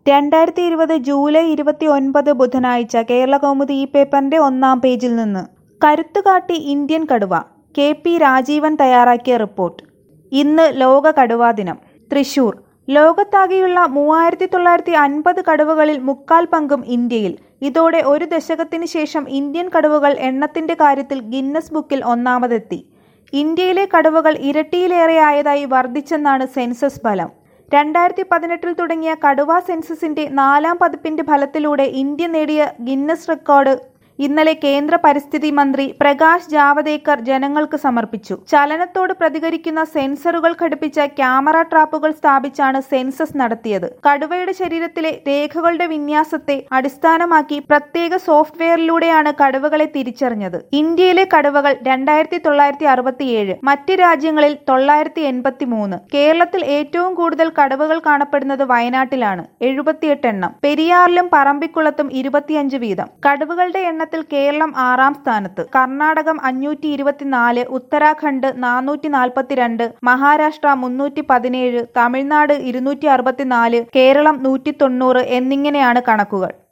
രണ്ടായിരത്തി ഇരുപത് ജൂലൈ ഇരുപത്തി ഒൻപത് ബുധനാഴ്ച കേരളകൗമുദി ഈ പേപ്പറിന്റെ ഒന്നാം പേജിൽ നിന്ന് കരുത്തുകാട്ടി ഇന്ത്യൻ കടുവ കെ പി രാജീവൻ തയ്യാറാക്കിയ റിപ്പോർട്ട് ഇന്ന് ലോക കടുവാ ദിനം തൃശൂർ ലോകത്താകെയുള്ള മൂവായിരത്തി തൊള്ളായിരത്തി അൻപത് കടുവകളിൽ മുക്കാൽ പങ്കും ഇന്ത്യയിൽ ഇതോടെ ഒരു ദശകത്തിന് ശേഷം ഇന്ത്യൻ കടുവകൾ എണ്ണത്തിന്റെ കാര്യത്തിൽ ഗിന്നസ് ബുക്കിൽ ഒന്നാമതെത്തി ഇന്ത്യയിലെ കടുവകൾ ഇരട്ടിയിലേറെയായതായി വർദ്ധിച്ചെന്നാണ് സെൻസസ് ഫലം രണ്ടായിരത്തി പതിനെട്ടിൽ തുടങ്ങിയ കടുവ സെൻസസിന്റെ നാലാം പതിപ്പിന്റെ ഫലത്തിലൂടെ ഇന്ത്യ നേടിയ ഗിന്നസ് റെക്കോർഡ് ഇന്നലെ കേന്ദ്ര പരിസ്ഥിതി മന്ത്രി പ്രകാശ് ജാവദേക്കർ ജനങ്ങൾക്ക് സമർപ്പിച്ചു ചലനത്തോട് പ്രതികരിക്കുന്ന സെൻസറുകൾ ഘടിപ്പിച്ച ക്യാമറ ട്രാപ്പുകൾ സ്ഥാപിച്ചാണ് സെൻസസ് നടത്തിയത് കടുവയുടെ ശരീരത്തിലെ രേഖകളുടെ വിന്യാസത്തെ അടിസ്ഥാനമാക്കി പ്രത്യേക സോഫ്റ്റ്വെയറിലൂടെയാണ് കടുവകളെ തിരിച്ചറിഞ്ഞത് ഇന്ത്യയിലെ കടുവകൾ രണ്ടായിരത്തി തൊള്ളായിരത്തി അറുപത്തിയേഴ് മറ്റ് രാജ്യങ്ങളിൽ തൊള്ളായിരത്തി എൺപത്തി മൂന്ന് കേരളത്തിൽ ഏറ്റവും കൂടുതൽ കടുവകൾ കാണപ്പെടുന്നത് വയനാട്ടിലാണ് എഴുപത്തിയെട്ട് എണ്ണം പെരിയാറിലും പറമ്പിക്കുളത്തും ഇരുപത്തിയഞ്ച് വീതം കടുവകളുടെ എണ്ണത്തിൽ കേരളം ആറാം സ്ഥാനത്ത് കർണാടകം അഞ്ഞൂറ്റി ഇരുപത്തിനാല് ഉത്തരാഖണ്ഡ് നാനൂറ്റി നാൽപ്പത്തിരണ്ട് മഹാരാഷ്ട്ര മുന്നൂറ്റി പതിനേഴ് തമിഴ്നാട് ഇരുന്നൂറ്റി അറുപത്തിനാല് കേരളം നൂറ്റി തൊണ്ണൂറ് എന്നിങ്ങനെയാണ് കണക്കുകൾ